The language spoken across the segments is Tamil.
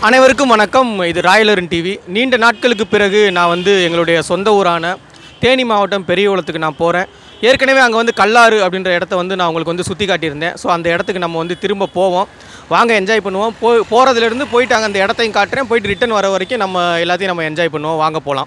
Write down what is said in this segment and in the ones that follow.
அனைவருக்கும் வணக்கம் இது ராயலரன் டிவி நீண்ட நாட்களுக்கு பிறகு நான் வந்து எங்களுடைய சொந்த ஊரான தேனி மாவட்டம் பெரியகுளத்துக்கு நான் போகிறேன் ஏற்கனவே அங்கே வந்து கல்லாறு அப்படின்ற இடத்த வந்து நான் உங்களுக்கு வந்து சுற்றி காட்டியிருந்தேன் ஸோ அந்த இடத்துக்கு நம்ம வந்து திரும்ப போவோம் வாங்க என்ஜாய் பண்ணுவோம் போ போகிறதுலேருந்து போயிட்டு அங்கே அந்த இடத்தையும் காட்டுறேன் போயிட்டு ரிட்டர்ன் வர வரைக்கும் நம்ம எல்லாத்தையும் நம்ம என்ஜாய் பண்ணுவோம் வாங்க போகலாம்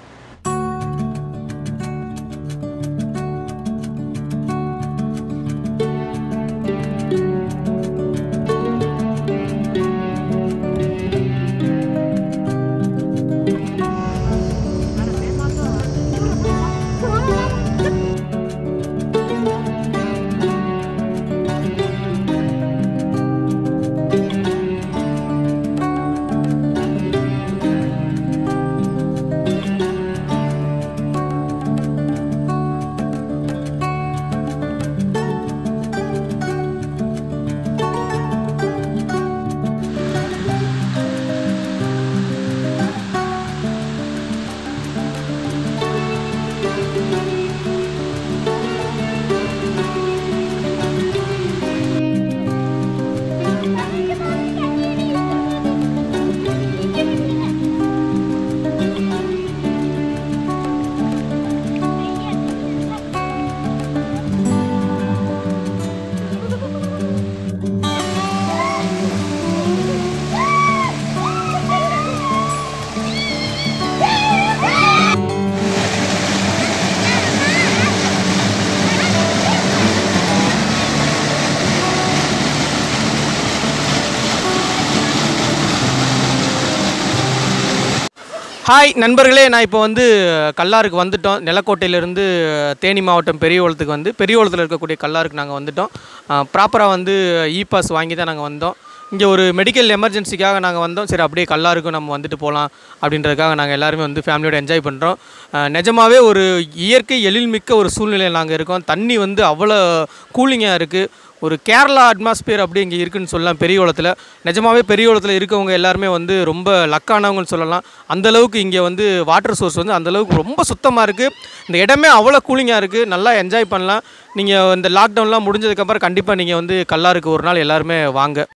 ஹாய் நண்பர்களே நான் இப்போ வந்து கல்லாருக்கு வந்துட்டோம் நிலக்கோட்டையிலேருந்து தேனி மாவட்டம் பெரியகுளத்துக்கு வந்து பெரியகுளத்தில் இருக்கக்கூடிய கல்லாருக்கு நாங்கள் வந்துட்டோம் ப்ராப்பராக வந்து இ பாஸ் வாங்கி தான் நாங்கள் வந்தோம் இங்கே ஒரு மெடிக்கல் எமர்ஜென்சிக்காக நாங்கள் வந்தோம் சரி அப்படியே கல்லாருக்கும் நம்ம வந்துட்டு போகலாம் அப்படின்றதுக்காக நாங்கள் எல்லாருமே வந்து ஃபேமிலியோட என்ஜாய் பண்ணுறோம் நிஜமாவே ஒரு இயற்கை எழில்மிக்க ஒரு சூழ்நிலையில் நாங்கள் இருக்கோம் தண்ணி வந்து அவ்வளோ கூலிங்காக இருக்குது ஒரு கேரளா அட்மாஸ்பியர் அப்படி இங்கே இருக்குன்னு சொல்லலாம் பெரியகுளத்தில் நிஜமாவே பெரியகுளத்தில் இருக்கவங்க எல்லாருமே வந்து ரொம்ப லக்கானவங்கன்னு சொல்லலாம் அந்த அளவுக்கு இங்கே வந்து வாட்டர் சோர்ஸ் வந்து அந்த அளவுக்கு ரொம்ப சுத்தமாக இருக்குது இந்த இடமே அவ்வளோ கூலிங்காக இருக்குது நல்லா என்ஜாய் பண்ணலாம் நீங்கள் இந்த லாக்டவுன்லாம் முடிஞ்சதுக்கப்புறம் கண்டிப்பாக நீங்கள் வந்து கல்லாருக்கு ஒரு நாள் எல்லாருமே வாங்க